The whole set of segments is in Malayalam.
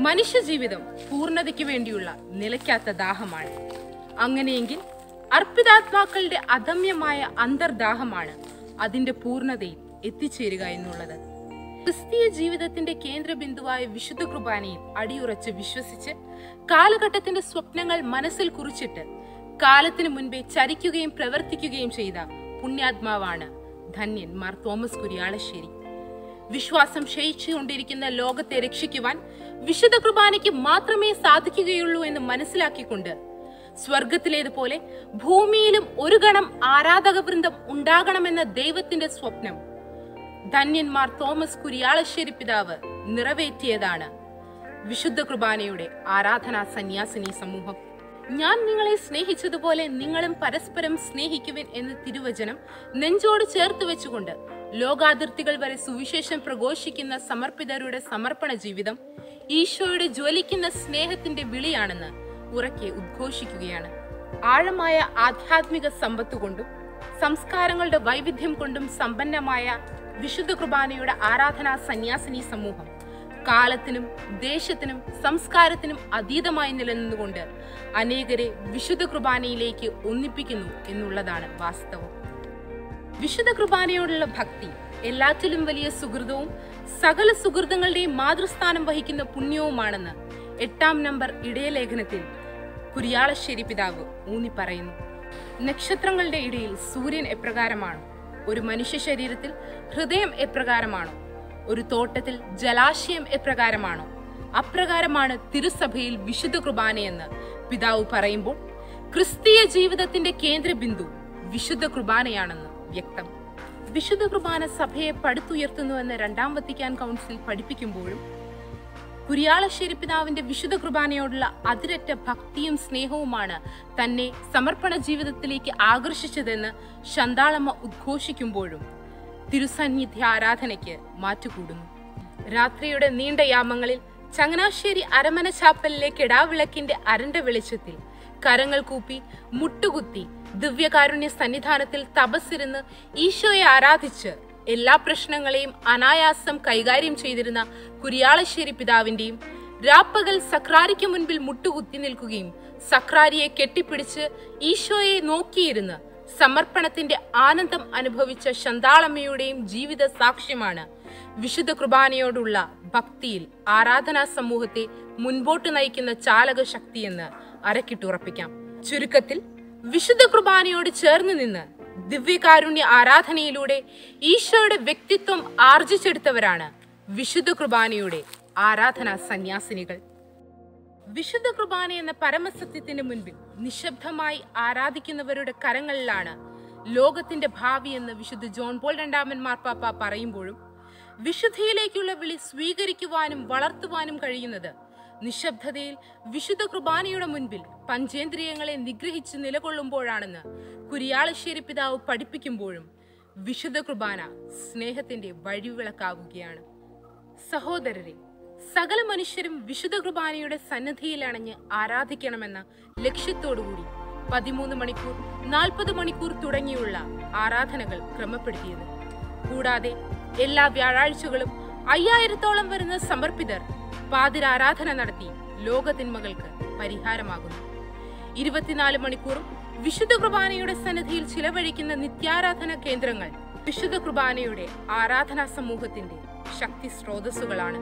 മനുഷ്യജീവിതം പൂർണ്ണതയ്ക്ക് വേണ്ടിയുള്ള നിലയ്ക്കാത്ത ദാഹമാണ് അങ്ങനെയെങ്കിൽ അർപ്പിതാത്മാക്കളുടെ അദമ്യമായ അന്തർദാഹമാണ് അതിന്റെ പൂർണ്ണതയിൽ എത്തിച്ചേരുക എന്നുള്ളത് ക്രിസ്തീയ ജീവിതത്തിന്റെ കേന്ദ്രബിന്ദുവായ വിശുദ്ധ കുർബാനയിൽ അടിയുറച്ച് വിശ്വസിച്ച് കാലഘട്ടത്തിന്റെ സ്വപ്നങ്ങൾ മനസ്സിൽ കുറിച്ചിട്ട് കാലത്തിനു മുൻപേ ചരിക്കുകയും പ്രവർത്തിക്കുകയും ചെയ്ത പുണ്യാത്മാവാണ് ധന്യൻ മാർ തോമസ് കുര്യാളശ്ശേരി വിശ്വാസം ക്ഷയിച്ചുകൊണ്ടിരിക്കുന്ന ലോകത്തെ രക്ഷിക്കുവാൻ വിശുദ്ധ കുർബാനയ്ക്ക് മാത്രമേ സാധിക്കുകയുള്ളൂ എന്ന് മനസ്സിലാക്കിക്കൊണ്ട് സ്വർഗത്തിലേതുപോലെ ഭൂമിയിലും ഒരു ഗണം ആരാധക വൃന്ദം ഉണ്ടാകണമെന്ന ദൈവത്തിന്റെ സ്വപ്നം ധന്യന്മാർ തോമസ് കുര്യാളശ്ശേരി പിതാവ് നിറവേറ്റിയതാണ് വിശുദ്ധ കുർബാനയുടെ ആരാധനാ സന്യാസിനി സമൂഹം ഞാൻ നിങ്ങളെ സ്നേഹിച്ചതുപോലെ നിങ്ങളും പരസ്പരം സ്നേഹിക്കുവിൻ എന്ന തിരുവചനം നെഞ്ചോട് ചേർത്ത് വെച്ചുകൊണ്ട് ലോകാതിർത്തികൾ വരെ സുവിശേഷം പ്രഘോഷിക്കുന്ന സമർപ്പിതരുടെ സമർപ്പണ ജീവിതം ഈശോയുടെ ജ്വലിക്കുന്ന സ്നേഹത്തിന്റെ വിളിയാണെന്ന് ഉറക്കെ ഉദ്ഘോഷിക്കുകയാണ് ആഴമായ ആധ്യാത്മിക സമ്പത്ത് കൊണ്ടും സംസ്കാരങ്ങളുടെ വൈവിധ്യം കൊണ്ടും സമ്പന്നമായ വിശുദ്ധ കുർബാനയുടെ ആരാധനാ സന്യാസിനി സമൂഹം കാലത്തിനും ദേശത്തിനും സംസ്കാരത്തിനും അതീതമായി നിലനിന്നുകൊണ്ട് അനേകരെ വിശുദ്ധ കുർബാനയിലേക്ക് ഒന്നിപ്പിക്കുന്നു എന്നുള്ളതാണ് വാസ്തവം വിശുദ്ധ കുർബാനയോടുള്ള ഭക്തി എല്ലാറ്റിലും വലിയ സുഹൃതവും സകല സുഹൃതങ്ങളുടെയും മാതൃസ്ഥാനം വഹിക്കുന്ന പുണ്യവുമാണെന്ന് എട്ടാം നമ്പർ ഇടയലേഖനത്തിൽ കുരിയാളശ്ശേരി പിതാവ് ഊന്നി പറയുന്നു നക്ഷത്രങ്ങളുടെ ഇടയിൽ സൂര്യൻ എപ്രകാരമാണോ ഒരു മനുഷ്യ ശരീരത്തിൽ ഹൃദയം എപ്രകാരമാണോ ഒരു തോട്ടത്തിൽ ജലാശയം എപ്രകാരമാണോ അപ്രകാരമാണ് തിരുസഭയിൽ വിശുദ്ധ കുർബാനയെന്ന് പിതാവ് പറയുമ്പോൾ ക്രിസ്തീയ ജീവിതത്തിന്റെ കേന്ദ്രബിന്ദു വിശുദ്ധ കുർബാനയാണെന്ന് വ്യക്തം വിശുദ്ധ കുർബാന സഭയെ പടുത്തുയർത്തുന്നുവെന്ന് രണ്ടാം വത്തിക്കാൻ കൗൺസിൽ പഠിപ്പിക്കുമ്പോഴും കുരിയാളശ്ശേരി പിതാവിന്റെ വിശുദ്ധ കുർബാനയോടുള്ള അതിരറ്റ ഭക്തിയും സ്നേഹവുമാണ് തന്നെ സമർപ്പണ ജീവിതത്തിലേക്ക് ആകർഷിച്ചതെന്ന് ശന്താളമ്മ ഉദ്ഘോഷിക്കുമ്പോഴും തിരുസന്നിധ്യ ആരാധനയ്ക്ക് മാറ്റുകൂടുന്നു രാത്രിയുടെ നീണ്ട യാമങ്ങളിൽ ചങ്ങനാശ്ശേരി അരമന ചാപ്പലിലെ കെടാവിളക്കിന്റെ അരണ്ട വെളിച്ചത്തിൽ കരങ്ങൾ കൂപ്പി മുട്ടുകുത്തി ദിവ്യകാരുണ്യ സന്നിധാനത്തിൽ തപസ്സിരുന്ന് ഈശോയെ ആരാധിച്ച് എല്ലാ പ്രശ്നങ്ങളെയും അനായാസം കൈകാര്യം ചെയ്തിരുന്ന കുരിയാളശ്ശേരി പിതാവിന്റെയും രാപ്പകൽ സക്രാരിക്ക് മുൻപിൽ മുട്ടുകുത്തി നിൽക്കുകയും സക്രാരിയെ കെട്ടിപ്പിടിച്ച് ഈശോയെ നോക്കിയിരുന്ന് സമർപ്പണത്തിന്റെ ആനന്ദം അനുഭവിച്ച ശന്താളമ്മയുടെയും ജീവിത സാക്ഷ്യമാണ് വിശുദ്ധ കുർബാനയോടുള്ള ഭക്തിയിൽ ആരാധനാ സമൂഹത്തെ മുൻപോട്ട് നയിക്കുന്ന ചാലക ശക്തിയെന്ന് അരക്കിട്ടുറപ്പിക്കാം ചുരുക്കത്തിൽ വിശുദ്ധ കുർബാനയോട് ചേർന്ന് നിന്ന് ദിവ്യകാരുണ്യ ആരാധനയിലൂടെ ഈശോയുടെ വ്യക്തിത്വം ആർജിച്ചെടുത്തവരാണ് വിശുദ്ധ കുർബാനയുടെ ആരാധനാ സന്യാസിനികൾ വിശുദ്ധ കുർബാന എന്ന പരമസത്യത്തിന് മുൻപിൽ നിശബ്ദമായി ആരാധിക്കുന്നവരുടെ കരങ്ങളിലാണ് ലോകത്തിന്റെ ഭാവി എന്ന് വിശുദ്ധ ജോൺ പോൾ രണ്ടാമൻ മാർപ്പാപ്പ പറയുമ്പോഴും വിശുദ്ധിയിലേക്കുള്ള വിളി സ്വീകരിക്കുവാനും വളർത്തുവാനും കഴിയുന്നത് നിശബ്ദതയിൽ വിശുദ്ധ കുർബാനയുടെ മുൻപിൽ പഞ്ചേന്ദ്രിയങ്ങളെ നിഗ്രഹിച്ച് നിലകൊള്ളുമ്പോഴാണെന്ന് കുരിയാളശ്ശേരി പിതാവ് പഠിപ്പിക്കുമ്പോഴും വിശുദ്ധ കുർബാന സ്നേഹത്തിന്റെ വഴിവിളക്കാവുകയാണ് സഹോദരരെ സകല മനുഷ്യരും വിശുദ്ധ കുർബാനയുടെ സന്നദ്ധിയിലണഞ്ഞ് ആരാധിക്കണമെന്ന ലക്ഷ്യത്തോടുകൂടി പതിമൂന്ന് മണിക്കൂർ നാൽപ്പത് മണിക്കൂർ തുടങ്ങിയുള്ള ആരാധനകൾ ക്രമപ്പെടുത്തിയത് കൂടാതെ എല്ലാ വ്യാഴാഴ്ചകളും അയ്യായിരത്തോളം വരുന്ന സമർപ്പിതർ പാതിരാരാധന നടത്തി ലോകതിന്മകൾക്ക് പരിഹാരമാകുന്നു ഇരുപത്തിനാല് മണിക്കൂറും വിശുദ്ധ കുർബാനയുടെ സന്നിധിയിൽ ചിലവഴിക്കുന്ന നിത്യാരാധന കേന്ദ്രങ്ങൾ വിശുദ്ധ കുർബാനയുടെ ആരാധനാ സമൂഹത്തിന്റെ ശക്തി സ്രോതസ്സുകളാണ്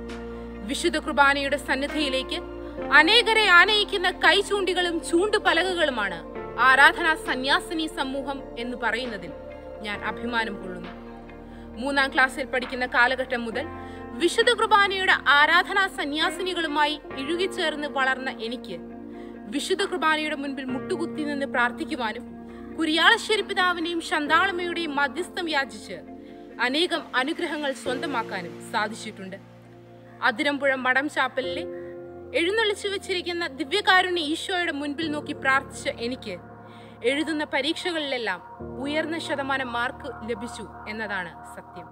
വിശുദ്ധ കുർബാനയുടെ സന്നിധിയിലേക്ക് അനേകരെ ആനയിക്കുന്ന കൈചൂണ്ടികളും ചൂണ്ടുപലകകളുമാണ് ആരാധനാ സന്യാസിനി സമൂഹം എന്ന് പറയുന്നതിൽ ഞാൻ അഭിമാനം കൊള്ളുന്നു മൂന്നാം ക്ലാസ്സിൽ പഠിക്കുന്ന കാലഘട്ടം മുതൽ വിശുദ്ധ കുർബാനയുടെ ആരാധനാ സന്യാസിനികളുമായി ഇഴുകിച്ചേർന്ന് വളർന്ന എനിക്ക് വിശുദ്ധ കുർബാനയുടെ മുൻപിൽ മുട്ടുകുത്തി നിന്ന് പ്രാർത്ഥിക്കുവാനും കുരിയാളശ്ശേരി പിതാവിന്റെയും ശന്താളമ്മയുടെയും മധ്യസ്ഥം യാചിച്ച് അനേകം അനുഗ്രഹങ്ങൾ സ്വന്തമാക്കാനും സാധിച്ചിട്ടുണ്ട് അതിരമ്പുഴ മടം ചാപ്പലിലെ എഴുന്നള്ളിച്ചു വെച്ചിരിക്കുന്ന ദിവ്യകാരുണ്യ ഈശോയുടെ മുൻപിൽ നോക്കി പ്രാർത്ഥിച്ച എനിക്ക് എഴുതുന്ന പരീക്ഷകളിലെല്ലാം ഉയർന്ന ശതമാനം മാർക്ക് ലഭിച്ചു എന്നതാണ് സത്യം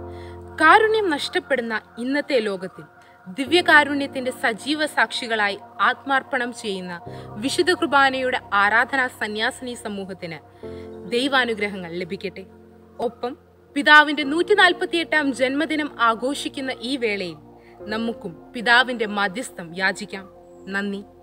കാരുണ്യം നഷ്ടപ്പെടുന്ന ഇന്നത്തെ ലോകത്തിൽ ദിവ്യകാരുണ്യത്തിന്റെ സജീവ സാക്ഷികളായി ആത്മാർപ്പണം ചെയ്യുന്ന വിശുദ്ധ കുർബാനയുടെ ആരാധനാ സന്യാസിനി സമൂഹത്തിന് ദൈവാനുഗ്രഹങ്ങൾ ലഭിക്കട്ടെ ഒപ്പം പിതാവിന്റെ നൂറ്റി നാൽപ്പത്തിയെട്ടാം ജന്മദിനം ആഘോഷിക്കുന്ന ഈ വേളയിൽ നമുക്കും പിതാവിന്റെ മധ്യസ്ഥം യാചിക്കാം നന്ദി